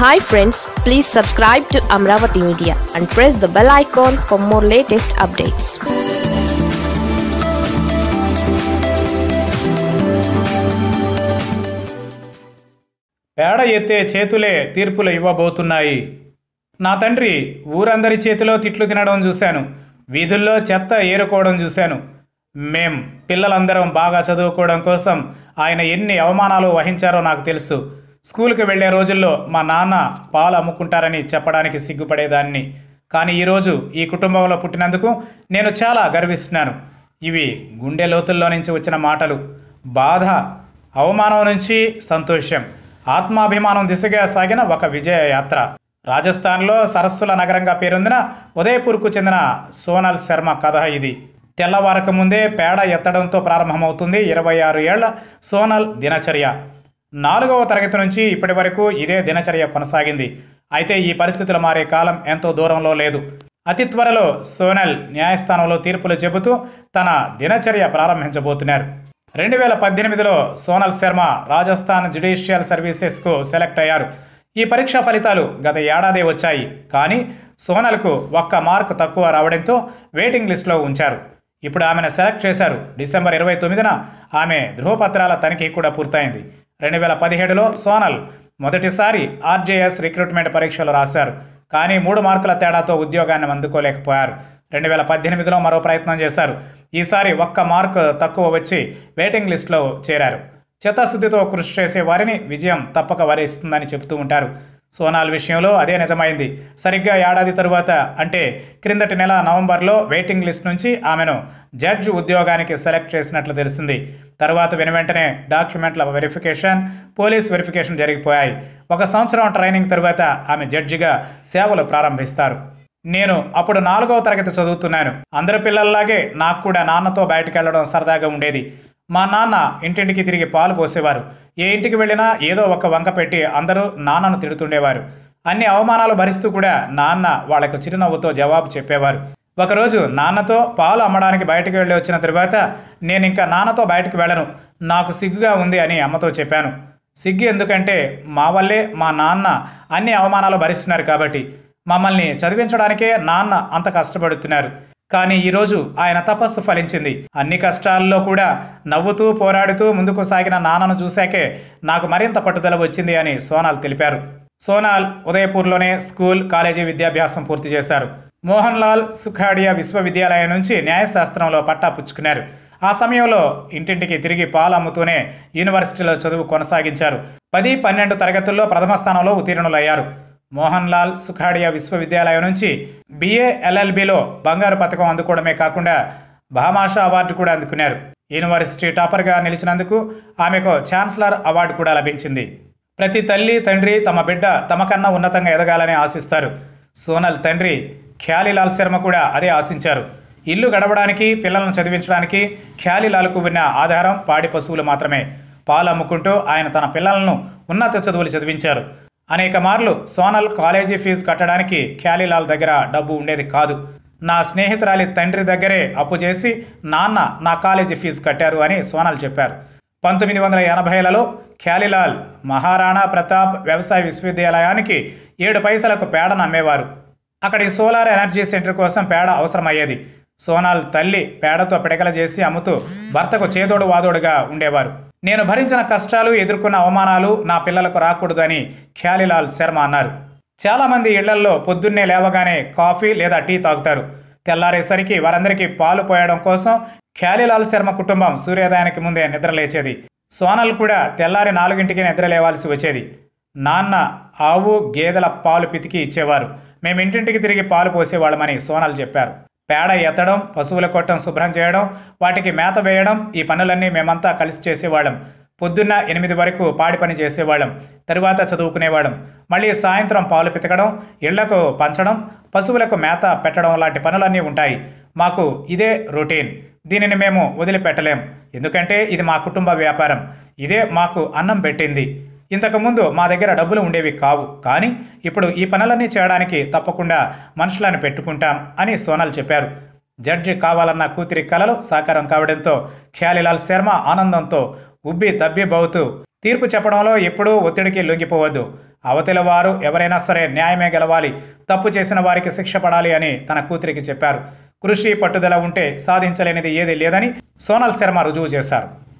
hi friends please subscribe to Amaravati media and press the bell icon for more latest updates పేడ ఎత్తే చేతులే తీర్పులు ఇవ్వబోతున్నాయి నా తండ్రి ఊరందరి చేతిలో తిట్లు తినడం చూశాను వీధుల్లో చెత్త ఏరుకోవడం చూశాను మేం పిల్లలందరం బాగా చదువుకోవడం కోసం ఆయన ఎన్ని అవమానాలు వహించారో నాకు తెలుసు స్కూల్కి వెళ్ళే రోజుల్లో మా నాన్న పాలు అమ్ముకుంటారని చెప్పడానికి సిగ్గుపడేదాన్ని కానీ ఈరోజు ఈ కుటుంబంలో పుట్టినందుకు నేను చాలా గర్విస్తున్నాను ఇవి గుండె లోతుల్లో నుంచి వచ్చిన మాటలు బాధ అవమానం నుంచి సంతోషం ఆత్మాభిమానం దిశగా సాగిన ఒక విజయ యాత్ర రాజస్థాన్లో సరస్సుల నగరంగా పేరొందిన ఉదయపూర్కు చెందిన సోనల్ శర్మ కథ ఇది తెల్లవారక ముందే పేడ ఎత్తడంతో ప్రారంభమవుతుంది ఇరవై ఆరు ఏళ్ల సోనల్ దినచర్య నాలుగవ తరగతి నుంచి ఇప్పటి వరకు ఇదే దినచర్య కొనసాగింది అయితే ఈ పరిస్థితులు మారే కాలం ఎంతో దూరంలో లేదు అతి త్వరలో సోనల్ న్యాయస్థానంలో తీర్పులు చెబుతూ తన దినచర్య ప్రారంభించబోతున్నారు రెండు వేల పద్దెనిమిదిలో సోనల్ శర్మ రాజస్థాన్ జ్యుడిషియల్ సర్వీసెస్కు సెలెక్ట్ అయ్యారు ఈ పరీక్ష ఫలితాలు గత ఏడాది వచ్చాయి కానీ సోనల్కు ఒక్క మార్క్ తక్కువ రావడంతో వెయిటింగ్ లిస్టులో ఉంచారు ఇప్పుడు ఆమెను సెలెక్ట్ చేశారు డిసెంబర్ ఇరవై తొమ్మిదిన ఆమె ధృవపత్రాల తనిఖీ కూడా పూర్తయింది రెండు వేల పదిహేడులో సోనల్ మొదటిసారి ఆర్జేఎస్ రిక్రూట్మెంట్ పరీక్షలు రాశారు కానీ మూడు మార్కుల తేడాతో ఉద్యోగాన్ని అందుకోలేకపోయారు రెండు వేల పద్దెనిమిదిలో మరో ప్రయత్నం చేశారు ఈసారి ఒక్క మార్క్ తక్కువ వచ్చి వెయిటింగ్ లిస్టులో చేరారు చిత్తశుద్ధితో కృషి చేసే వారిని విజయం తప్పక వరిస్తుందని చెబుతూ ఉంటారు సోనాల్ విషయంలో అదే నిజమైంది సరిగ్గా ఏడాది తరువాత అంటే క్రిందటి నెల నవంబర్లో వెయిటింగ్ లిస్ట్ నుంచి ఆమెను జడ్జ్ ఉద్యోగానికి సెలెక్ట్ చేసినట్లు తెలిసింది తర్వాత వెను వెంటనే డాక్యుమెంట్ల వెరిఫికేషన్ పోలీస్ వెరిఫికేషన్ జరిగిపోయాయి ఒక సంవత్సరం ట్రైనింగ్ తరువాత ఆమె జడ్జిగా సేవలు ప్రారంభిస్తారు నేను అప్పుడు నాలుగవ తరగతి చదువుతున్నాను అందరి పిల్లల్లాగే నాకు కూడా నాన్నతో బయటకు వెళ్ళడం సరదాగా ఉండేది మా నాన్న ఇంటింటికి తిరిగి పాలు పోసేవారు ఏ ఇంటికి వెళ్ళినా ఏదో ఒక వంక పెట్టి అందరూ నాన్నను తిడుతుండేవారు అన్ని అవమానాలు భరిస్తూ కూడా నాన్న వాళ్లకు చిరునవ్వుతో జవాబు చెప్పేవారు ఒకరోజు నాన్నతో పాలు అమ్మడానికి బయటకు వెళ్ళి వచ్చిన తర్వాత నేను ఇంకా నాన్నతో బయటకు వెళ్ళను నాకు సిగ్గుగా ఉంది అని అమ్మతో చెప్పాను సిగ్గు ఎందుకంటే మా వల్లే మా నాన్న అన్ని అవమానాలు భరిస్తున్నారు కాబట్టి మమ్మల్ని చదివించడానికే నాన్న అంత కష్టపడుతున్నారు కానీ ఈరోజు ఆయన తపస్సు ఫలించింది అన్ని కష్టాల్లో కూడా నవ్వుతూ పోరాడుతూ ముందుకు సాగిన నాన్నను చూశాకే నాకు మరింత పట్టుదల వచ్చింది అని సోనాల్ తెలిపారు సోనాల్ ఉదయపూర్లోనే స్కూల్ కాలేజీ విద్యాభ్యాసం పూర్తి చేశారు మోహన్ లాల్ సుఖాడియా విశ్వవిద్యాలయం నుంచి న్యాయశాస్త్రంలో పట్టా పుచ్చుకున్నారు ఆ సమయంలో ఇంటింటికి తిరిగి పాలు అమ్ముతూనే యూనివర్సిటీలో చదువు కొనసాగించారు పది పన్నెండు తరగతుల్లో ప్రథమ స్థానంలో ఉత్తీర్ణులయ్యారు మోహన్ లాల్ సుఖాడియా విశ్వవిద్యాలయం నుంచి బిఏ ఎల్ఎల్బిలో బంగారు పథకం అందుకోవడమే కాకుండా భామాషా అవార్డు కూడా అందుకున్నారు యూనివర్సిటీ టాపర్గా నిలిచినందుకు ఆమెకు ఛాన్సలర్ అవార్డు కూడా లభించింది ప్రతి తల్లి తండ్రి తమ బిడ్డ తమకన్నా ఉన్నతంగా ఎదగాలని ఆశిస్తారు సోనల్ తండ్రి ఖ్యాలిలాల్ శర్మ కూడా అదే ఆశించారు ఇల్లు గడవడానికి పిల్లలను చదివించడానికి ఖ్యాలిలాల్కు ఉన్న ఆధారం పాడి పశువులు మాత్రమే పాలు అమ్ముకుంటూ ఆయన తన పిల్లలను ఉన్నత చదువులు చదివించారు అనేక మార్లు సోనల్ కాలేజీ ఫీజు కట్టడానికి ఖ్యాలీలాల్ దగ్గర డబ్బు ఉండేది కాదు నా స్నేహితురాలి తండ్రి దగ్గరే అప్పు చేసి నాన్న నా కాలేజీ ఫీజు కట్టారు అని సోనల్ చెప్పారు పంతొమ్మిది వందల ఎనభైలలో ఖ్యాలీలాల్ మహారాణా ప్రతాప్ వ్యవసాయ విశ్వవిద్యాలయానికి ఏడు పైసలకు పేడను అమ్మేవారు అక్కడి సోలార్ ఎనర్జీ సెంటర్ కోసం పేడ అవసరమయ్యేది సోనాల్ తల్లి పేడతో పిడకల చేసి అమ్ముతూ భర్తకు చేదోడు వాదోడుగా ఉండేవారు నేను భరించిన కష్టాలు ఎదుర్కొన్న అవమానాలు నా పిల్లలకు రాకూడదని ఖ్యాలిలాల్ శర్మ అన్నారు చాలామంది ఇళ్లల్లో పొద్దున్నే లేవగానే కాఫీ లేదా టీ తాగుతారు తెల్లారేసరికి వారందరికీ పాలు పోయడం కోసం ఖ్యాలిలాల్ శర్మ కుటుంబం సూర్యోదయానికి ముందే నిద్రలేచేది సోనల్ కూడా తెల్లారి నాలుగింటికి నిద్ర లేవాల్సి వచ్చేది నాన్న ఆవు గేదెల పాలు పితికి ఇచ్చేవారు మేము ఇంటింటికి తిరిగి పాలు పోసేవాళ్ళమని సోనల్ చెప్పారు పేడ ఎత్తడం పశువుల కొట్టం శుభ్రం చేయడం వాటికి మేత వేయడం ఈ పనులన్నీ మేమంతా కలిసి చేసేవాళ్ళం పొద్దున్న ఎనిమిది వరకు పాడి పని చేసేవాళ్ళం తరువాత చదువుకునేవాళ్ళం మళ్ళీ సాయంత్రం పాలు పితకడం ఇళ్లకు పంచడం పశువులకు మేత పెట్టడం లాంటి పనులన్నీ ఉంటాయి మాకు ఇదే రొటీన్ దీనిని మేము వదిలిపెట్టలేం ఎందుకంటే ఇది మా కుటుంబ వ్యాపారం ఇదే మాకు అన్నం పెట్టింది ఇంతకుముందు మా దగ్గర డబ్బులు ఉండేవి కావు కానీ ఇప్పుడు ఈ పనులన్నీ చేయడానికి తప్పకుండా మనుషులను పెట్టుకుంటాం అని సోనల్ చెప్పారు జడ్జి కావాలన్న కూతురి కలలు సాకారం కావడంతో ఖ్యాలిలాల్ శర్మ ఆనందంతో ఉబ్బి తబ్బిబవుతూ తీర్పు చెప్పడంలో ఎప్పుడూ ఒత్తిడికి లొంగిపోవద్దు అవతల వారు ఎవరైనా సరే న్యాయమే గెలవాలి తప్పు చేసిన వారికి శిక్ష పడాలి అని తన కూతురికి చెప్పారు కృషి పట్టుదల ఉంటే సాధించలేనిది ఏదీ లేదని సోనల్ శర్మ రుజువు చేశారు